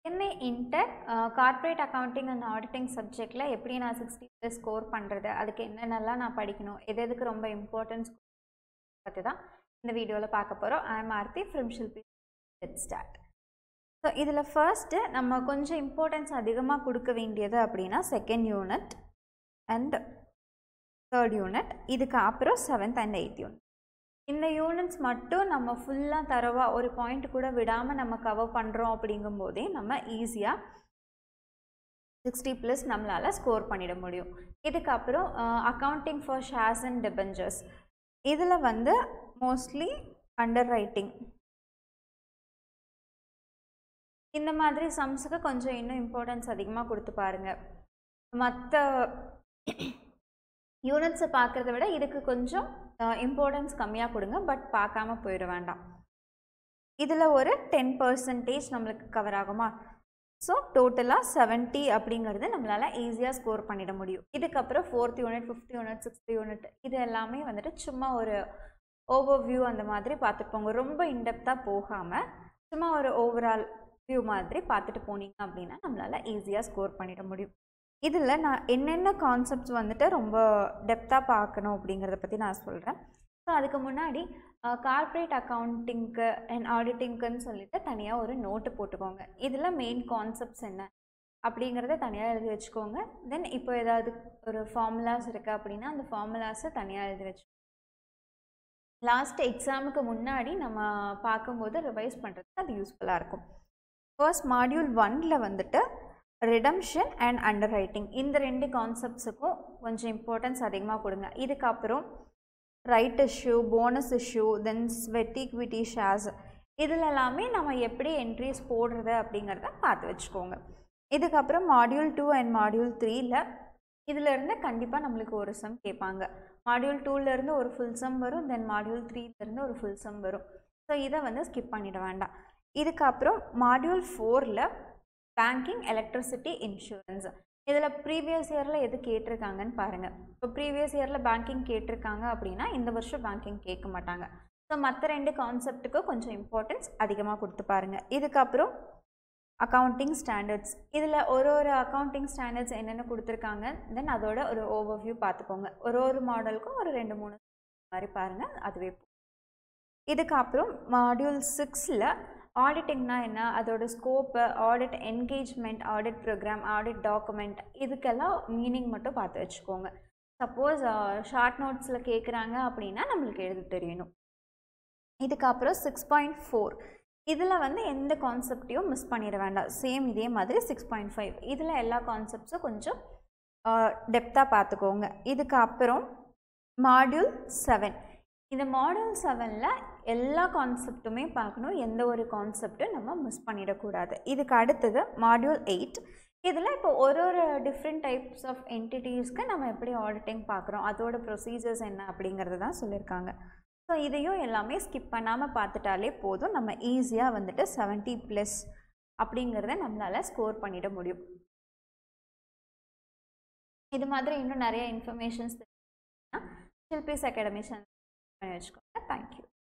MA inter corporate accounting and auditing சப்ஜெக்டில் எப்படி நான் சிக்ஸ்டி ப்ளஸ் ஸ்கோர் பண்ணுறது அதுக்கு என்னென்னலாம் நான் படிக்கணும் எது எதுக்கு ரொம்ப இம்பார்ட்டன்ஸ் பற்றி தான் இந்த வீடியோவில் பார்க்க போகிறோம் I am Aarthi from Shilpi let start so இதில் ஃபர்ஸ்ட்டு நம்ம கொஞ்சம் இம்பார்ட்டன்ஸ் அதிகமாக கொடுக்க வேண்டியது அப்படின்னா second unit and third unit இதுக்கு அப்புறம் செவன்த் அண்ட் எயித் யூனிட் இந்த யூனிட்ஸ் மட்டும் நம்ம ஃபுல்லாக தரவாக ஒரு பாயிண்ட் கூட விடாமல் நம்ம கவர் பண்ணுறோம் அப்படிங்கும்போதே நம்ம ஈஸியாக சிக்ஸ்டி ப்ளஸ் நம்மளால் ஸ்கோர் பண்ணிட முடியும் இதுக்கப்புறம் accounting for shares and debentures இதில் வந்து மோஸ்ட்லி அண்டர் ரைட்டிங் இந்த மாதிரி சம்ஸுக்கு கொஞ்சம் இன்னும் இம்பார்ட்டன்ஸ் அதிகமாக கொடுத்து பாருங்கள் மற்ற யூனிட்ஸை பார்க்குறத விட இதுக்கு கொஞ்சம் இம்பார்ட்டன்ஸ் கம்மியாக கொடுங்க பட் பார்க்காம போயிட வேண்டாம் இதில் ஒரு டென் பர்சன்டேஜ் நம்மளுக்கு கவர் ஆகுமா ஸோ டோட்டலாக செவன்ட்டி அப்படிங்கிறது நம்மளால் ஈஸியாக ஸ்கோர் பண்ணிட முடியும் இதுக்கப்புறம் fourth unit fifth unit sixth unit இது எல்லாமே வந்துட்டு சும்மா ஒரு ஓவர் வியூ அந்த மாதிரி பார்த்துட்டு போங்க ரொம்ப இன்டெப்த்தாக போகாமல் சும்மா ஒரு ஓவரால் வியூ மாதிரி பார்த்துட்டு போனீங்க அப்படின்னா நம்மளால் ஈஸியாக ஸ்கோர் பண்ணிட முடியும் இதில் நான் என்னென்ன கான்செப்ட்ஸ் வந்துட்டு ரொம்ப டெப்த்தாக பார்க்கணும் அப்படிங்கிறத பற்றி நான் சொல்கிறேன் ஸோ அதுக்கு முன்னாடி கார்ப்பரேட் அக்கௌண்டிங்க்கு அண்ட் ஆடிட்டிங்க்குன்னு சொல்லிட்டு தனியாக ஒரு நோட்டு போட்டுக்கோங்க இதில் மெயின் கான்செப்ட்ஸ் என்ன அப்படிங்கிறத தனியாக எழுதி வச்சுக்கோங்க தென் இப்போ ஏதாவது ஒரு ஃபார்முலாஸ் இருக்குது அப்படின்னா அந்த ஃபார்முலாஸை தனியாக எழுதி வச்சு லாஸ்ட் எக்ஸாமுக்கு முன்னாடி நம்ம பார்க்கும்போது ரிவைஸ் பண்ணுறதுக்கு அது யூஸ்ஃபுல்லாக இருக்கும் ஃபர்ஸ்ட் மாடியூல் ஒனில் வந்துட்டு ரிடம்ஷன் அண்ட் அண்டர் ரைட்டிங் இந்த ரெண்டு கான்செப்ட்ஸுக்கும் கொஞ்சம் இம்பார்ட்டன்ஸ் அதிகமாக கொடுங்க இதுக்கப்புறம் right issue bonus issue then sweat equity shares இதில் எல்லாமே நம்ம எப்படி என்ட்ரிஸ் போடுறது அப்படிங்கிறத பார்த்து வச்சுக்கோங்க இதுக்கப்புறம் மாடியூல் டூ அண்ட் மாடியூல் த்ரீயில் இதிலேருந்து கண்டிப்பாக நம்மளுக்கு ஒரு சம் கேட்பாங்க மாடியூல் டூலேருந்து ஒரு ஃபுல் சம் வரும் தென் மாடியூல் த்ரீலேருந்து ஒரு ஃபுல் சம் வரும் ஸோ இதை வந்து ஸ்கிப் பண்ணிட வேண்டாம் இதுக்கப்புறம் மாடியூல் ஃபோரில் பேங்கிங் எலக்ட்ரிசிட்டி இன்சூரன்ஸ் இதில் ப்ரீவியஸ் இயரில் எது கேட்டிருக்காங்கன்னு பாருங்கள் இப்போ ப்ரீவியஸ் இயரில் பேங்கிங் கேட்டிருக்காங்க அப்படின்னா இந்த வருஷம் பேங்கிங் கேட்க மாட்டாங்க ஸோ மற்ற ரெண்டு கான்செப்ட்டுக்கு கொஞ்சம் இம்பார்ட்டன்ஸ் அதிகமாக கொடுத்து பாருங்கள் இதுக்கப்புறம் அக்கௌண்டிங் ஸ்டாண்டர்ட்ஸ் இதில் ஒரு ஒரு அக்கௌண்டிங் ஸ்டாண்டர்ட்ஸ் என்னென்ன கொடுத்துருக்காங்க தென் அதோட ஒரு ஓவர்வியூ பார்த்துக்கோங்க ஒரு ஒரு மாடலுக்கும் ஒரு ரெண்டு மூணு மாதிரி பாருங்கள் அதுவே இதுக்கப்புறம் மாடியூல் சிக்ஸில் ஆடிட்டிங்னா என்ன அதோட scope audit engagement audit programme audit document இதுக்கெல்லாம் மீனிங் மட்டும் பார்த்து வச்சுக்கோங்க சப்போஸ் ஷார்ட் நோட்ஸில் கேட்குறாங்க அப்படின்னா நம்மளுக்கு எழுத தெரியணும் இதுக்கப்புறம் சிக்ஸ் பாயிண்ட் ஃபோர் இதில் வந்து எந்த கான்செப்டையும் மிஸ் பண்ணிட வேண்டாம் சேம் இதே மாதிரி சிக்ஸ் பாயிண்ட் ஃபைவ் இதில் எல்லா கான்செப்ட்ஸும் கொஞ்சம் டெப்த்தாக பார்த்துக்கோங்க இதுக்கப்புறம் மாடியூல் செவன் இந்த மாடியூல் செவனில் எல்லா கான்செப்ட்டுமே பார்க்கணும் எந்த ஒரு கான்செப்டும் நம்ம மிஸ் பண்ணிடக்கூடாது இதுக்கு அடுத்தது மாடியூல் எயிட் இதில் இப்போ ஒரு ஒரு டிஃப்ரெண்ட் டைப்ஸ் ஆஃப் என்டிட்டிஸ்க்கு நம்ம எப்படி ஆடிட்டிங் பார்க்குறோம் அதோட ப்ரொசீஜர்ஸ் என்ன அப்படிங்கிறது தான் சொல்லியிருக்காங்க ஸோ இதையும் எல்லாமே ஸ்கிப் பண்ணாமல் பார்த்துட்டாலே போதும் நம்ம ஈஸியாக வந்துட்டு செவன்ட்டி ப்ளஸ் அப்படிங்கிறத நம்மளால் ஸ்கோர் பண்ணிட முடியும் இது மாதிரி இன்னும் நிறைய இன்ஃபர்மேஷன்ஸ் ஷில்பிஸ் அகாடமி சேனல் பண்ணி வச்சுக்கோங்க தேங்க்யூ